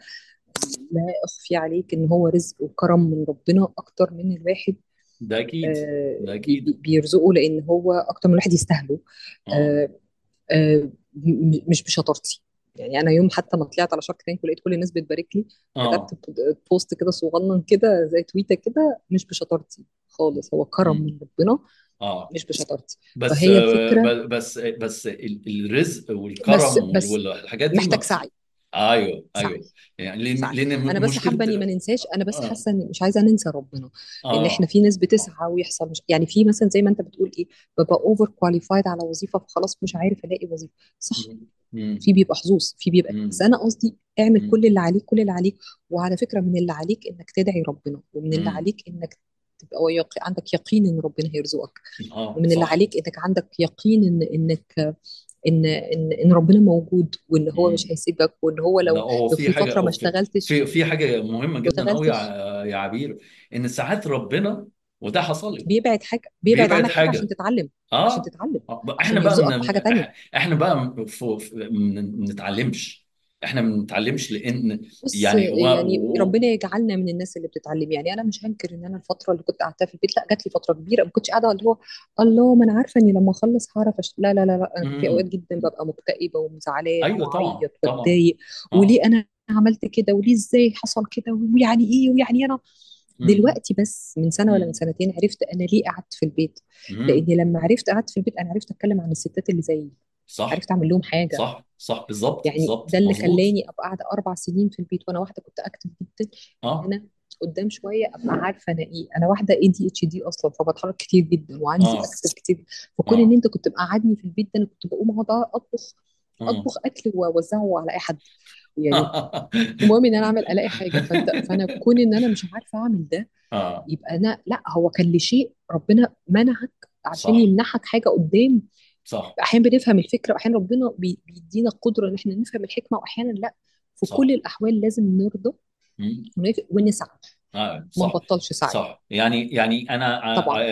لا اخفي عليك ان هو رزق وكرم من ربنا اكتر من الواحد ده اكيد آه، ده بي- اكيد بي- بيرزقه لان هو اكتر من الواحد يستاهله اه آه، آه، م- مش بشطارتي يعني انا يوم حتى ما طلعت على شارك تانك ولقيت كل الناس بتبارك لي اه كتبت ب- بوست كده صغنن كده زي تويته كده مش بشطارتي خالص هو كرم مم. من ربنا اه مش بشطارتي بس فهي آه، الفكره ب- بس بس ال- الرزق بس والكرم وال- بس والحاجات دي محتاج ما سعي ايوه ايوه سعي يعني لان سعي لان انا م- بس حابه اني مشكله ما ننساش انا بس اه حاسه اني مش عايزه ننسى ربنا ان احنا اه في ناس بتسعى ويحصل مش يعني في مثلا زي ما انت بتقول ايه ببقى اوفر كواليفايد على وظيفه فخلاص مش عارف الاقي وظيفه صح مم. في بيبقى حظوظ في بيبقى مم. بس انا قصدي اعمل مم. كل اللي عليك كل اللي عليك وعلى فكره من اللي عليك انك تدعي ربنا ومن اللي مم. عليك انك تبقى يق... عندك يقين ان ربنا هيرزقك اه ومن اللي صح عليك انك عندك يقين ان انك ان ان ان ربنا موجود وان هو مش مم. هيسيبك وان هو لا لو هو لو في في حاجه فتره ما أو في اشتغلتش في في حاجه مهمه ما جدا قوي يا اشتغلتش يا عبير ان ساعات ربنا وده حصل لي بيبعد حاجه بيبعد بيبعد عنك حاجه عشان حاجه تتعلم عشان اه تتعلم آه، بقى- احنا عشان بقى يرزقك في من حاجه تانية احنا بقى في في- ما بنتعلمش احنا ما بنتعلمش لان بص يعني و... يعني و... ربنا يجعلنا من الناس اللي بتتعلم يعني انا مش هنكر ان انا الفتره اللي كنت قعدتها في البيت لا جات لي فتره كبيره ما كنتش قاعده اللي هو الله ما انا عارفه اني لما اخلص هعرف أشت... لا لا لا لا انا في اوقات مم. جدا ببقى مكتئبه ومزعلانه ايوه طبعا واعيط طبعا واتضايق اه وليه انا عملت كده وليه ازاي حصل كده ويعني ايه ويعني انا مم. دلوقتي بس من سنه ولا من مم. سنتين عرفت انا ليه قعدت في البيت مم. لاني لما عرفت قعدت في البيت انا عرفت اتكلم عن الستات اللي زيي صح عرفت اعمل لهم حاجه صح صح بالظبط يعني بالظبط ده اللي مظبوط خلاني ابقى قاعده اربع سنين في البيت وانا واحده كنت اكتف جدا ان اه انا قدام شويه ابقى عارفه انا ايه انا واحده اي دي اتش دي اصلا فبتحرك كتير جدا وعندي اه اكتف كتير فكون ان اه انت كنت مقعدني في البيت ده انا كنت بقوم اقعد اطبخ اه اطبخ اكل واوزعه على اي حد يعني المهم ان انا اعمل الاقي حاجه فانت فانا كون ان انا مش عارفه اعمل ده اه يبقى انا لا هو كان لشيء ربنا منعك عشان صح يمنحك حاجه قدام صح احيانا بنفهم الفكره واحيانا ربنا بي- بيدينا القدره ان احنا نفهم الحكمه واحيانا لا في صح كل الاحوال لازم نرضى مم. ونف- ونسعى آه ما صح نبطلش سعي صح يعني يعني انا طبعا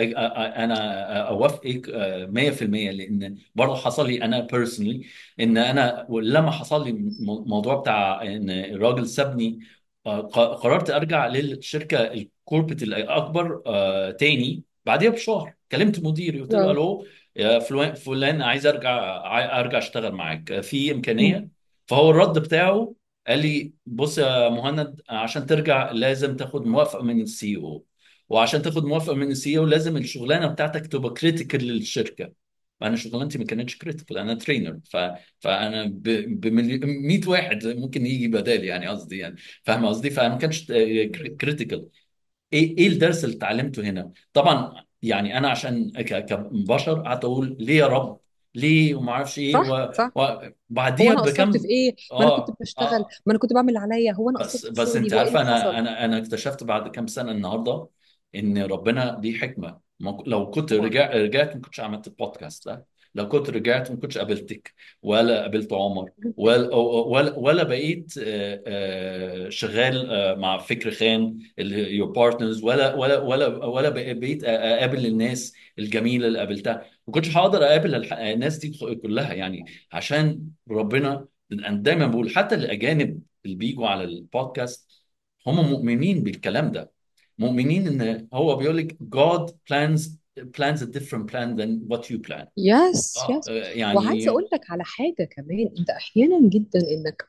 انا اوافقك آه، 100% لان برضه حصل لي انا بيرسونلي ان انا لما حصل لي م- موضوع بتاع ان الراجل سابني آه، ق- قررت ارجع للشركه الكوربت الاكبر آه، تاني بعديها بشهر كلمت مديري قلت له اه الو يا فلان فلان عايز ارجع عاي- ارجع اشتغل معاك في مم. امكانيه فهو الرد بتاعه قال لي بص يا مهند عشان ترجع لازم تاخد موافقه من السي او وعشان تاخد موافقه من السي او لازم الشغلانه بتاعتك تبقى كريتيكال للشركه انا شغلانتي ما كانتش كريتيكال انا ترينر ف... فانا ب... ب 100 واحد ممكن يجي بدالي يعني قصدي يعني فاهم قصدي فانا ما كانش كريتيكال ايه ايه الدرس اللي اتعلمته هنا طبعا يعني انا عشان ك- كبشر قعدت اقول ليه يا رب ليه وما اعرفش ايه صح و- صح هو وبعديها انا قصرت في بكم ايه ما انا كنت اه بشتغل اه ما انا كنت بعمل اللي عليا هو انا بس قصرت في بس شغلي انت هو ايه اللي عارفه حصل انا انا انا اكتشفت بعد كام سنه النهارده ان ربنا ليه حكمه ما ك- لو كنت طبعا رجع رجعت ما كنتش عملت البودكاست ده لو كنت رجعت ما كنتش قابلتك ولا قابلت عمر ولا ولا ولا بقيت آه، آه، شغال آه، مع فكر خان اللي يور بارتنرز ولا ولا ولا ولا بقيت اقابل الناس الجميله اللي قابلتها ما كنتش هقدر اقابل الح- الناس دي كلها يعني عشان ربنا انا دايما بقول حتى الاجانب اللي بيجوا على البودكاست هم مؤمنين بالكلام ده مؤمنين ان هو بيقول لك God plans plans a different plan than what you plan يس اه يس آه، وعايزه يعني اقول لك على حاجه كمان انت احيانا جدا انك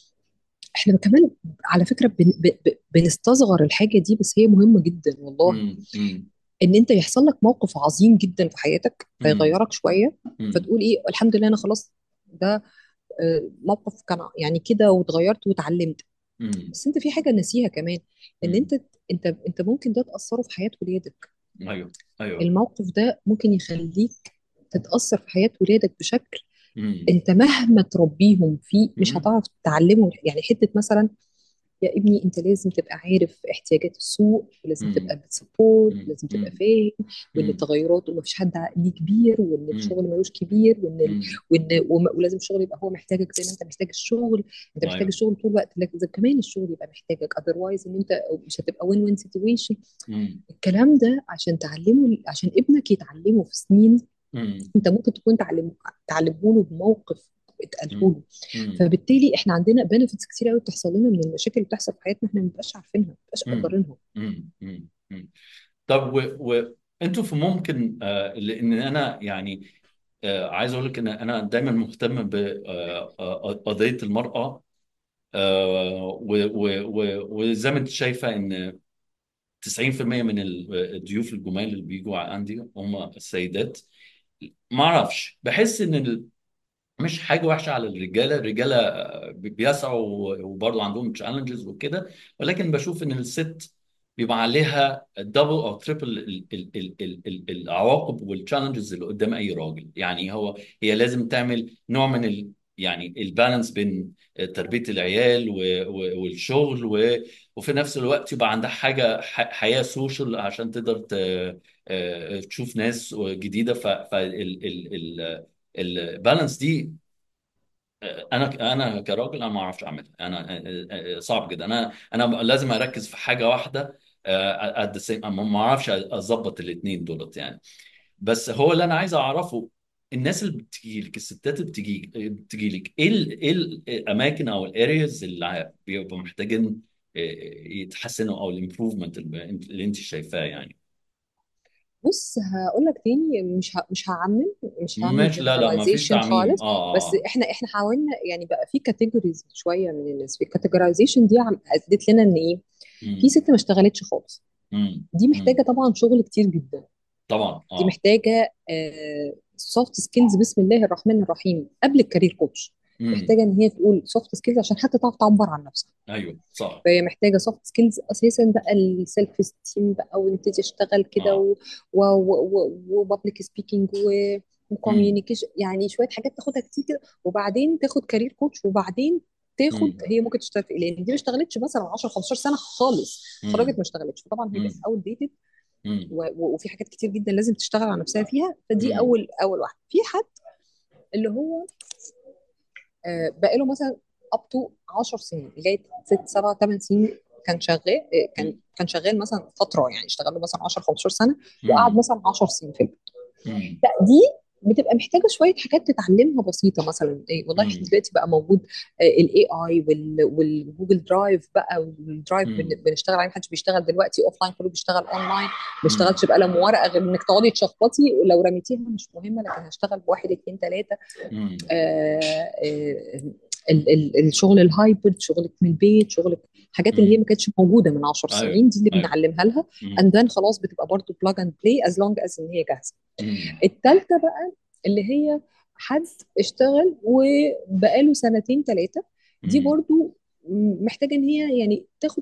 احنا كمان على فكره بن ب- ب- بنستصغر الحاجه دي بس هي مهمه جدا والله امم امم ان انت يحصل لك موقف عظيم جدا في حياتك امم فيغيرك شويه امم فتقول ايه الحمد لله انا خلاص ده آه، موقف كان يعني كده واتغيرت واتعلمت امم بس انت في حاجه ناسيها كمان ان امم انت انت انت ممكن ده تاثره في حياه ولادك ايوه ايوه الموقف ده ممكن يخليك تتاثر في حياه ولادك بشكل امم انت مهما تربيهم فيه مش امم هتعرف تعلمهم يعني حته مثلا يا ابني انت لازم تبقى عارف احتياجات السوق ولازم تبقى امم بتسبورت ولازم تبقى امم فاهم وان امم التغيرات وما فيش حد ليه كبير وان امم الشغل ملوش كبير وان ال... امم وان وم- ولازم الشغل يبقى هو محتاجك زي ما انت محتاج الشغل انت محتاج ايوه الشغل طول الوقت لكن كمان الشغل يبقى محتاجك اذروايز ان انت مش هتبقى وين وين سيتويشن امم الكلام ده عشان تعلمه عشان ابنك يتعلمه في سنين امم انت ممكن تكون تعلم تعلمه له بموقف اتقاله امم له امم فبالتالي احنا عندنا بنفيتس كتير قوي بتحصل لنا من المشاكل اللي بتحصل في حياتنا احنا ما بنبقاش عارفينها ما بنبقاش امم مقدرينها امم امم طب و... و... انتوا في ممكن آه لان انا يعني آه عايز اقول لك ان انا دايما مهتم بقضيه المراه آه و... و... و... وزي ما انت شايفه ان 90% من الضيوف الجمال اللي بيجوا عندي هم السيدات ما اعرفش بحس ان مش حاجه وحشه على الرجاله الرجاله بيسعوا وبرضه عندهم تشالنجز وكده ولكن بشوف ان الست بيبقى عليها دبل او تريبل العواقب والتشالنجز اللي قدام اي راجل يعني هو هي لازم تعمل نوع من ال يعني البالانس بين تربيه العيال و- و- والشغل و- وفي نفس الوقت يبقى عندها حاجه ح- حياه سوشيال عشان تقدر ت- آه، تشوف ناس جديده فالبالانس دي انا انا كراجل انا ما اعرفش اعملها انا صعب جدا انا انا لازم اركز في حاجه واحده قد سيم ما اعرفش اظبط الاثنين دولت يعني بس هو اللي انا عايز اعرفه الناس اللي بتجي لك الستات اللي بتجي بتجي لك ايه ال- ايه الاماكن او الارياز اللي بيبقوا محتاجين يتحسنوا او الامبروفمنت اللي انت شايفاه يعني بص هقول لك تاني مش ه... مش هعمم مش هعمل ماشي لا لا ما فيش جنراليزيشن تعميم خالص اه بس اه احنا احنا حاولنا يعني بقى في كاتيجوريز شويه من الناس في الكاتيجورايزيشن دي عم ادت لنا ان ايه في ست ما اشتغلتش خالص دي امم محتاجه طبعا شغل كتير جدا طبعا دي اه محتاجه سوفت سكيلز بسم الله الرحمن الرحيم قبل الكارير كوتش امم محتاجه ان هي تقول سوفت سكيلز عشان حتى تعرف تعبر عن نفسها ايوه صح فهي محتاجه سوفت سكيلز اساسا بقى السيلف استيم بقى وان انت تشتغل كده اه وبابليك سبيكينج امم وكوميونيكيشن يعني شويه حاجات تاخدها كتير كده وبعدين تاخد كارير كوتش وبعدين تاخد امم هي ممكن تشتغل في ايه لان دي ما اشتغلتش مثلا 10 15 سنه خالص اتخرجت امم ما اشتغلتش فطبعا هي بقت امم اوت ديتد امم وفي حاجات كتير جدا لازم تشتغل على نفسها فيها فدي امم اول اول واحده في حد اللي هو آه، بقاله مثلا اب تو 10 سنين لغايه 6 7 8 سنين كان شغال آه، كان كان شغال مثلا فتره يعني اشتغل له مثلا 10 15 سنه وقعد امم مثلا 10 سنين في البيت امم لا دي بتبقى محتاجه شويه حاجات تتعلمها بسيطه مثلا إيه والله احنا امم دلوقتي بقى موجود الاي اي والجوجل درايف بقى والدرايف بن- امم بنشتغل عليه محدش بيشتغل دلوقتي اوف لاين كله بيشتغل اون لاين ما امم بيشتغلش بقلم وورقه غير انك تقعدي تشخبطي ولو رميتيها مش مهمه لكن هشتغل بواحد اثنين ثلاثه امم آه، آه، ال- ال- الشغل الهايبرد شغلك من البيت شغلك حاجات اللي هي امم ما كانتش موجوده من 10 ايوه سنين دي اللي ايوه بنعلمها لها امم اند ذن خلاص بتبقى برضه بلاج اند بلاي از لونج از ان هي جاهزه امم الثالثه بقى اللي هي حد اشتغل وبقاله سنتين ثلاثه دي امم برضه محتاجه ان هي يعني تاخد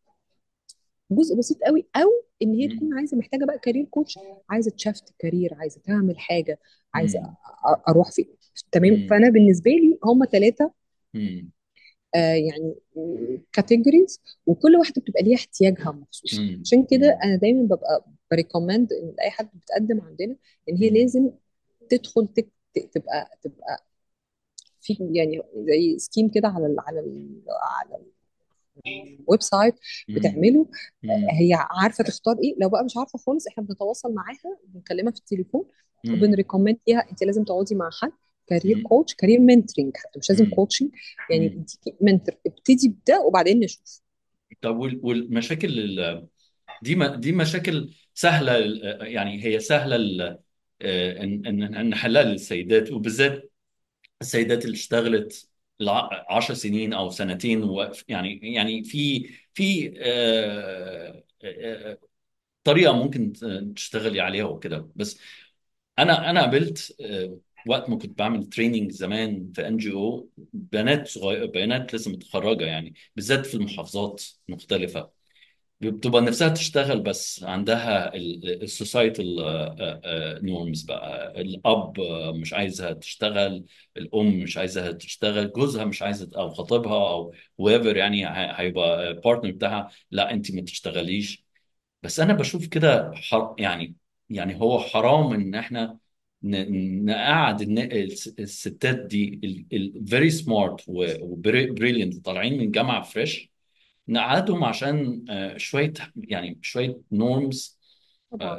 جزء بسيط قوي او ان هي تكون عايزه محتاجه بقى كارير كوتش عايزه تشفت كارير عايزه تعمل حاجه عايزه امم أ- اروح فين تمام امم فانا بالنسبه لي هم ثلاثه امم آه يعني كاتيجوريز وكل واحده بتبقى ليها احتياجها مخصوص امم عشان كده امم انا دايما ببقى بريكومند ان اي حد بتقدم عندنا ان هي امم لازم تدخل تك... ت- تبقى تبقى في يعني زي سكيم كده على ال على ال على الويب سايت بتعمله امم هي عارفه تختار ايه لو بقى مش عارفه خالص احنا بنتواصل معاها بنكلمها في التليفون امم وبنريكومند ليها انت لازم تقعدي مع حد كارير امم كوتش كارير منتورنج حتى مش لازم امم كوتشنج يعني امم يديكي منتور ابتدي بده وبعدين نشوف طب وال- والمشاكل ال- دي ما دي مشاكل سهله ال- يعني هي سهله ال- آه، ان ان إن نحلها للسيدات وبالذات السيدات اللي اشتغلت الع- عشر سنين او سنتين و يعني يعني في في آه، آه، طريقه ممكن تشتغلي عليها وكده بس انا انا قابلت آه، وقت ما كنت بعمل تريننج زمان في ان جي او بنات صغيره بنات لسه متخرجه يعني بالذات في المحافظات مختلفه بتبقى نفسها تشتغل بس عندها السوسايتال نورمز بقى الاب آه، مش عايزها تشتغل الام مش عايزها تشتغل جوزها مش عايزه او خطيبها او whoever يعني ه- هيبقى بارتنر بتاعها لا انت ما تشتغليش بس انا بشوف كده ح- يعني يعني هو حرام ان احنا ن- نقعد الن- الس- الستات دي الفيري سمارت وبريليانت طالعين من جامعه فريش نقعدهم عشان آه، شويه يعني شويه نورمز طبعا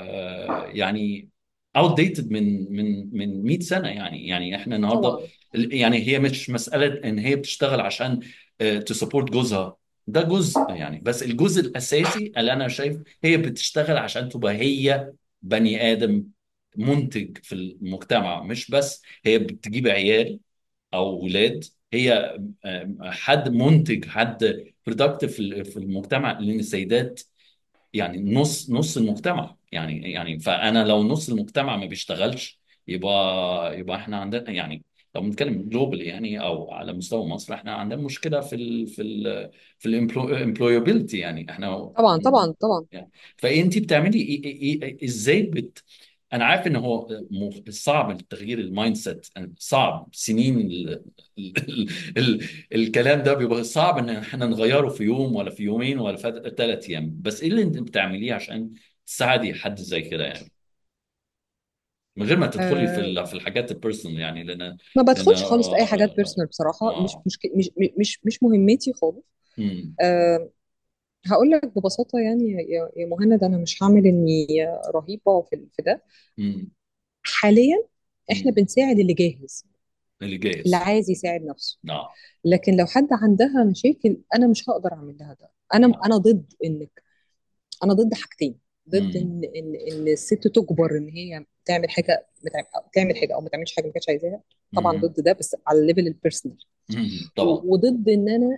يعني outdated من من من 100 سنه يعني يعني احنا النهارده طبعا يعني هي مش مساله ان هي بتشتغل عشان تسبورت جوزها ده جزء يعني بس الجزء الاساسي اللي انا شايف هي بتشتغل عشان تبقى هي بني ادم منتج في المجتمع مش بس هي بتجيب عيال او اولاد هي آه، حد منتج حد برودكتيف في المجتمع لان السيدات يعني نص نص المجتمع يعني يعني فانا لو نص المجتمع ما بيشتغلش يبقى يبقى احنا عندنا يعني لو بنتكلم جلوبال يعني او على مستوى مصر احنا عندنا مشكله في ال في ال في الامبلويابيلتي يعني احنا طبعا طبعا طبعا يعني فانت بتعملي إيه إيه إيه ازاي بت انا عارف ان هو م- صعب تغيير المايند سيت صعب سنين ال... ال... ال... الكلام ده بيبقى صعب ان احنا نغيره في يوم ولا في يومين ولا في ثلاث ايام بس ايه اللي انت بتعمليه عشان تساعدي حد زي كده يعني من غير ما تدخلي في أه ال... في الحاجات البيرسونال يعني لان ما لان بدخلش خالص في اي آه... حاجات آه... بيرسونال بصراحه مش آه... مش مش مش, مش مهمتي خالص مم. أه هقول لك ببساطه يعني يا يا مهند انا مش هعمل اني رهيبه في في ده مم. حاليا احنا مم. بنساعد اللي جاهز اللي اللي جاهز عايز يساعد نفسه اه لكن لو حد عندها مشاكل انا مش هقدر اعمل لها ده انا اه انا ضد انك انا ضد حاجتين ضد مم. ان ان ان الست تجبر ان هي تعمل حاجه بتعمل تعمل حاجه او ما تعملش حاجه ما كانتش عايزاها طبعا مم. ضد ده بس على الليفل البيرسونال مم. طبعا و- وضد ان انا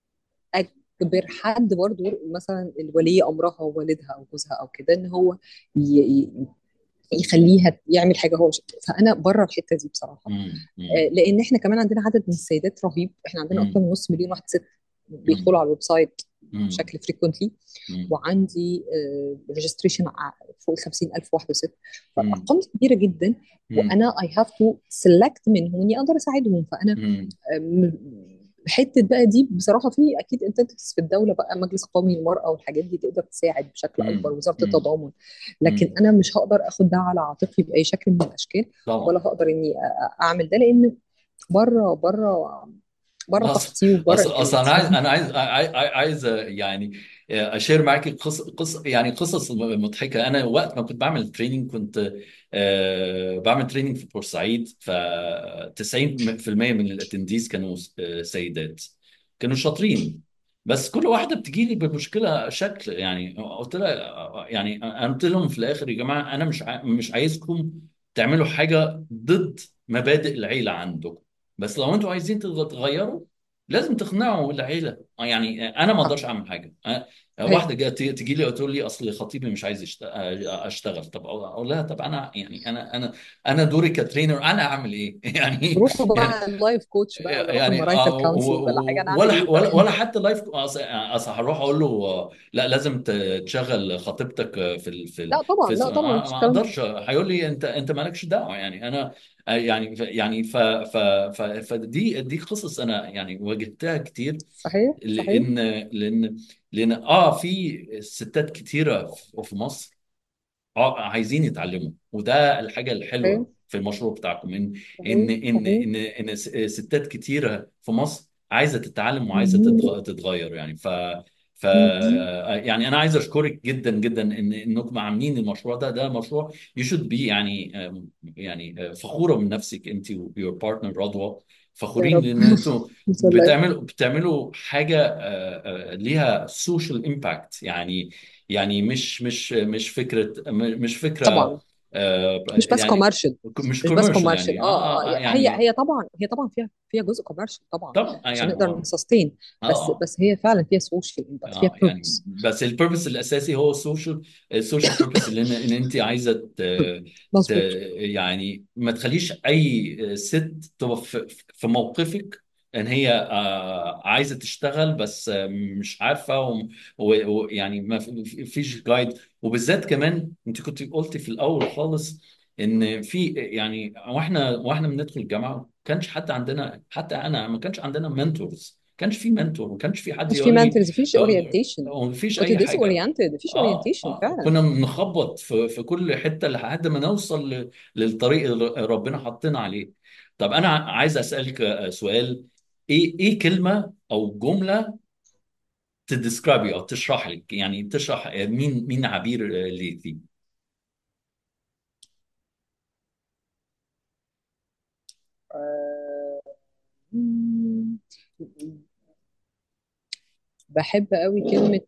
اجبر حد برضه مثلا الولي امرها والدها او جوزها او كده ان هو ي- ي- يخليها يعمل حاجه هو مش فانا بره الحته دي بصراحه مم. آه، مم. لان احنا كمان عندنا عدد من السيدات رهيب احنا عندنا اكتر مم. من نص مليون واحده ست مم. بيدخلوا على الويب سايت مم. بشكل فريكونتلي مم. وعندي ريجستريشن فوق ال 50000 واحده ست مم. فارقام كبيره جدا مم. وانا اي هاف تو سيلكت منهم اني اقدر اساعدهم فانا مم. آم، حته بقى دي بصراحه في اكيد انتنتس في الدوله بقى مجلس قومي للمراه والحاجات دي تقدر تساعد بشكل اكبر مم. وزاره مم. التضامن لكن مم. انا مش هقدر اخد ده على عاتقي باي شكل من الاشكال طبعا ولا هقدر اني أ- أ- اعمل ده لان بره بره بره اصل طاقتي وبره اصل اصل انا عايز امكانياتي انا عايز عايز, عايز يعني اشير معاكي قصص قص يعني قصص مضحكه انا وقت ما كنت بعمل تريننج كنت آه، بعمل تريننج في بورسعيد ف 90% من الاتنديز كانوا آه، سيدات كانوا شاطرين بس كل واحده بتجي لي بمشكله شكل يعني قلت لها يعني انا قلت لهم في الاخر يا جماعه انا مش عا- مش عايزكم تعملوا حاجه ضد مبادئ العيله عندكم بس لو انتوا عايزين تغيروا لازم تقنعوا العيله يعني انا ما اقدرش اعمل حاجه أنا- صحيح واحده جت تيجي لي وتقول لي اصل خطيبي مش عايز يشت- اشتغل طب اقول لها طب انا يعني انا انا انا دوري كترينر انا اعمل ايه يعني روحوا يعني بقى اللايف كوتش بقى ولا روحوا يعني المرايتال آه، و- كونسل ولا حاجه و- انا اعمل ولا ايه ولا طيب ولا حتى لايف اصل أصل هروح اقول له آه، لا لازم ت- تشغل خطيبتك في ال في ال لا طبعا في لا س- طبعا ما مفيش ما الكلام ده اقدرش هيقول لي انت انت مالكش دعوه يعني انا آه، يعني ف- يعني ف ف ف فدي دي قصص انا يعني واجهتها كتير صحيح صحيح لان لان لان اه في ستات كتيره في في مصر اه عايزين يتعلموا وده الحاجه صحيح الحلوه في المشروع بتاعكم ان ان صحيح ان صحيح ان ان س- ستات كتيره في مصر عايزه تتعلم وعايزه مهم. تتغ- تتغير يعني ف ف مهم. يعني انا عايز اشكرك جدا جدا ان انكم عاملين المشروع ده ده مشروع يو شود بي يعني آم، يعني آه، فخوره من نفسك انت ويور بارتنر رضوى يا فخورين رب لان انتوا ان شاء الله بتعملوا بتعملوا حاجه آه، آه، ليها سوشيال امباكت يعني يعني مش مش مش فكره مش فكره طبعا آه مش بس يعني كوميرشال مش مش بس كوميرشال كوميرشال يعني اه اه, اه آه هي يعني هي طبعا هي طبعا فيها فيها جزء كوميرشال طبعا طب عشان يعني نقدر اه نسستين اه بس آه. بس هي فعلا فيها سوشيال امباكت فيها اه يعني بيربس بس البيربس الاساسي هو السوشيال السوشيال بيربس اللي ان, إن انت عايزه ت... ت... مظبوط يعني ما تخليش اي ست تبقى في, في موقفك ان هي آه عايزه تشتغل بس آه، مش عارفه ويعني و... و... يعني ما في- فيش جايد وبالذات كمان انت كنت قلتي في الاول خالص ان في يعني واحنا واحنا بندخل الجامعه ما كانش حتى عندنا حتى انا ما كانش عندنا منتورز ما كانش في منتور ما كانش في حد مش في يقول لي مانترز مفيش اورينتيشن ما فيش كنت اي ديس حاجه اورينتد مفيش اه اورينتيشن اه فعلا كنا بنخبط في في كل حته لحد ما نوصل ل- للطريق اللي ربنا حطنا عليه طب انا ع- عايز اسالك آه، سؤال ايه ايه كلمه او جمله تدسكرايبي او تشرح لك يعني تشرح آه، مين مين عبير آه، ليكي آه، مم، بحب قوي كلمة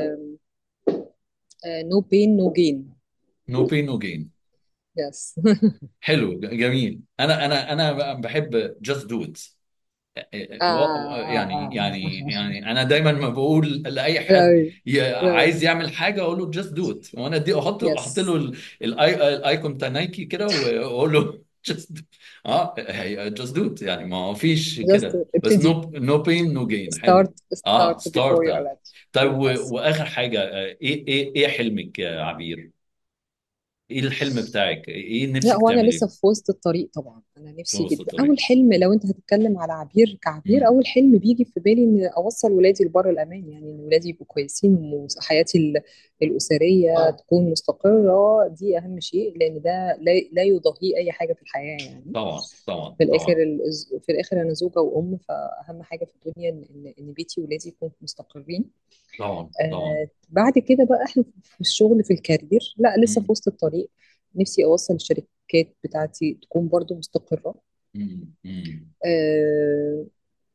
نو بين نو جين نو بين نو جين يس حلو ج- جميل انا انا انا بحب just do it يعني يعني يعني انا دايما ما بقول لاي حد ي- عايز يعمل حاجه اقول له just do it وانا دي احط احط له يس ال- الاي الايكون بتاع نايكي كده واقول له just do. اه هي just do it يعني ما هو فيش just كده بس ابتدي no no pain no gain حلو start اه start before ستارت you're اه ready طيب و- بس واخر حاجه آه، ايه ايه ايه حلمك يا عبير؟ ايه الحلم بتاعك؟ ايه لا نفسك هو انا تعمليه لسه في وسط الطريق طبعا انا في نفسي وسط جدا الطريق؟ اول حلم لو انت هتتكلم على عبير كعبير مم. اول حلم بيجي في بالي ان اوصل ولادي لبر الامان يعني ان ولادي يبقوا كويسين وحياتي ال- الاسريه تكون مستقره دي اهم شيء لان ده لا لا يضاهيه اي حاجه في الحياه يعني طبعا طبعا في الاخر طبعا ال- في الاخر انا زوجه وام فاهم حاجه في الدنيا ان ان إن بيتي وولادي يكونوا مستقرين طبعا طبعا آه بعد كده بقى احنا في الشغل في الكارير لا لسه في مم. وسط الطريق نفسي اوصل الشركات بتاعتي تكون برضو مستقرة مم. مم. آه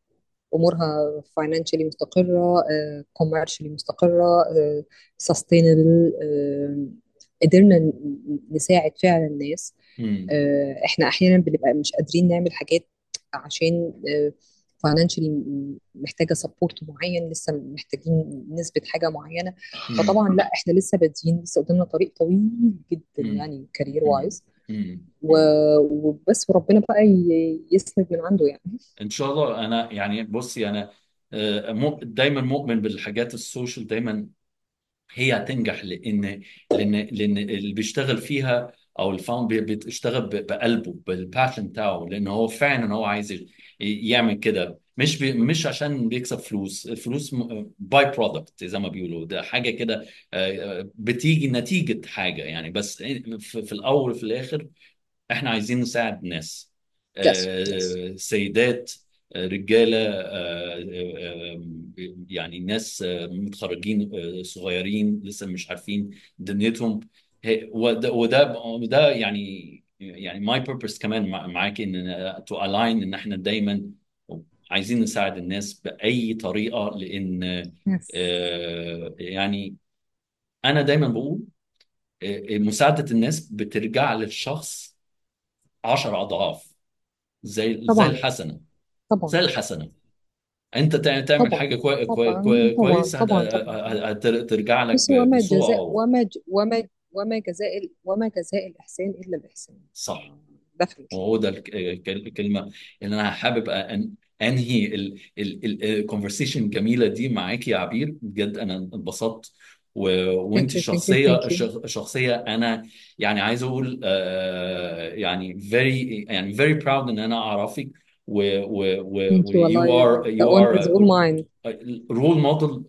امورها فاينانشالي مستقرة كوميرشالي مستقرة سستينبل قدرنا ن- نساعد فعلا الناس مم. آه، احنا احيانا بنبقى مش قادرين نعمل حاجات عشان فاينانشالي محتاجه سبورت معين لسه محتاجين نثبت حاجه معينه مم. فطبعا لا احنا لسه بادئين لسه قدامنا طريق طويل جدا مم. يعني كارير مم. وايز مم. وبس وربنا بقى ي- يسند من عنده يعني ان شاء الله انا يعني بصي انا آه، مو- دايما مؤمن بالحاجات السوشيال دايما هي هتنجح لان لان لان اللي بيشتغل فيها او الفاوند بي- بيشتغل ب- بقلبه بالباشن بتاعه لان هو فعلا هو عايز ي- يعمل كده مش بي مش عشان بيكسب فلوس الفلوس باي برودكت زي ما بيقولوا ده حاجه كده آه، بتيجي نتيجه حاجه يعني بس في في الاول وفي الاخر احنا عايزين نساعد الناس يس يس آه، سيدات آه، رجاله آه، آه، آه، يعني ناس آه، متخرجين آه، صغيرين لسه مش عارفين دنيتهم هي- وده وده وده يعني يعني ماي بيربس كمان مع- معاك ان تو الاين ان احنا دايما عايزين نساعد الناس باي طريقه لان يس آه، يعني انا دايما بقول آه، مساعده الناس بترجع للشخص 10 اضعاف زي زي طبعا الحسنه طبعا زي الحسنه انت تع- تعمل طبعا حاجه كوي كوي طبعا كوي طبعا كويس هت- طبعا طبعا هت- هترجع لك بص ب- وما بصوره جزاء او وما ج- وما وما جزاء ال- وما جزاء الإحسان إلا الإحسان صح definitely وهو ده الك- الك- الكلمه اللي انا حابب أن انهي الكونفرسيشن الجميله دي معاك يا عبير بجد انا انبسطت و... thank وانت you thank you شخصيه thank you شخ- شخصيه انا يعني عايز اقول آه، يعني very يعني very proud ان انا اعرفك و و و thank و you you والله are the you honor is all are mine رول موديل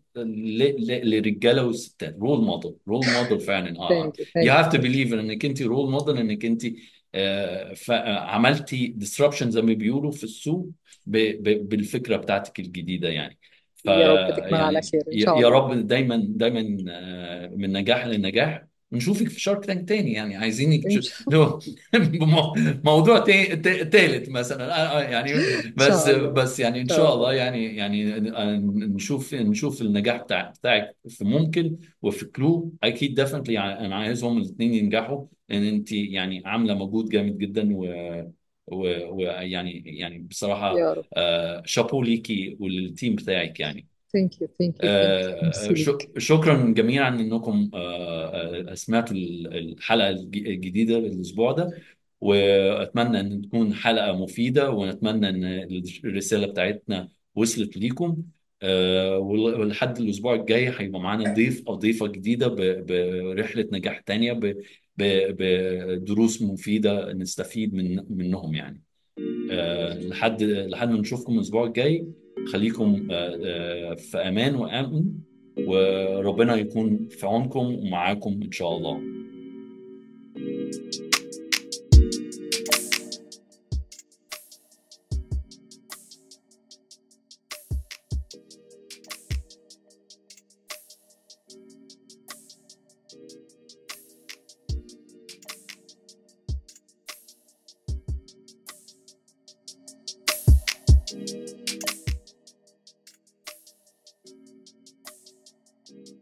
للرجاله والستات رول موديل رول موديل فعلا اه thank you يو thank you هاف تو thank you بليف انك انت رول موديل انك انت آه، ف- آه، عملتي ديسربشن زي ما بيقولوا في السوق ب- ب- بالفكره بتاعتك الجديده يعني ف يا رب تكمل على يعني خير إن يا شاء يا الله رب دايما دايما آه، من نجاح لنجاح نشوفك في شارك تانك تاني يعني عايزينك إن تش- شاء لو موضوع تا- تا- تالت مثلا آه، آه، يعني إن بس شاء الله إن بس يعني ان شاء شاء الله الله يعني يعني آه، نشوف نشوف النجاح بتاع بتاعك في ممكن وفي كلو اكيد ديفنتلي انا عايزهم الاثنين ينجحوا لان انت يعني عامله مجهود جامد جدا و ويعني يعني بصراحه يا رب آه، شابو ليكي وللتيم بتاعك يعني ثانك يو ثانك يو ثانك يو آه، ميرسي شك- ليك شكرا جميعا انكم آه، آه، سمعتوا ال- الحلقه الج- الجديده الاسبوع ده واتمنى ان تكون حلقه مفيده ونتمنى ان الرساله بتاعتنا وصلت ليكم آه، ول- ولحد الاسبوع الجاي هيبقى معانا ضيف او ضيفه جديده ب- برحله نجاح تانية ب- ب- بدروس مفيده نستفيد من منهم يعني آه، لحد لحد ما نشوفكم الاسبوع الجاي خليكم آه، آه، في امان وامن وربنا يكون في عونكم ومعاكم ان شاء الله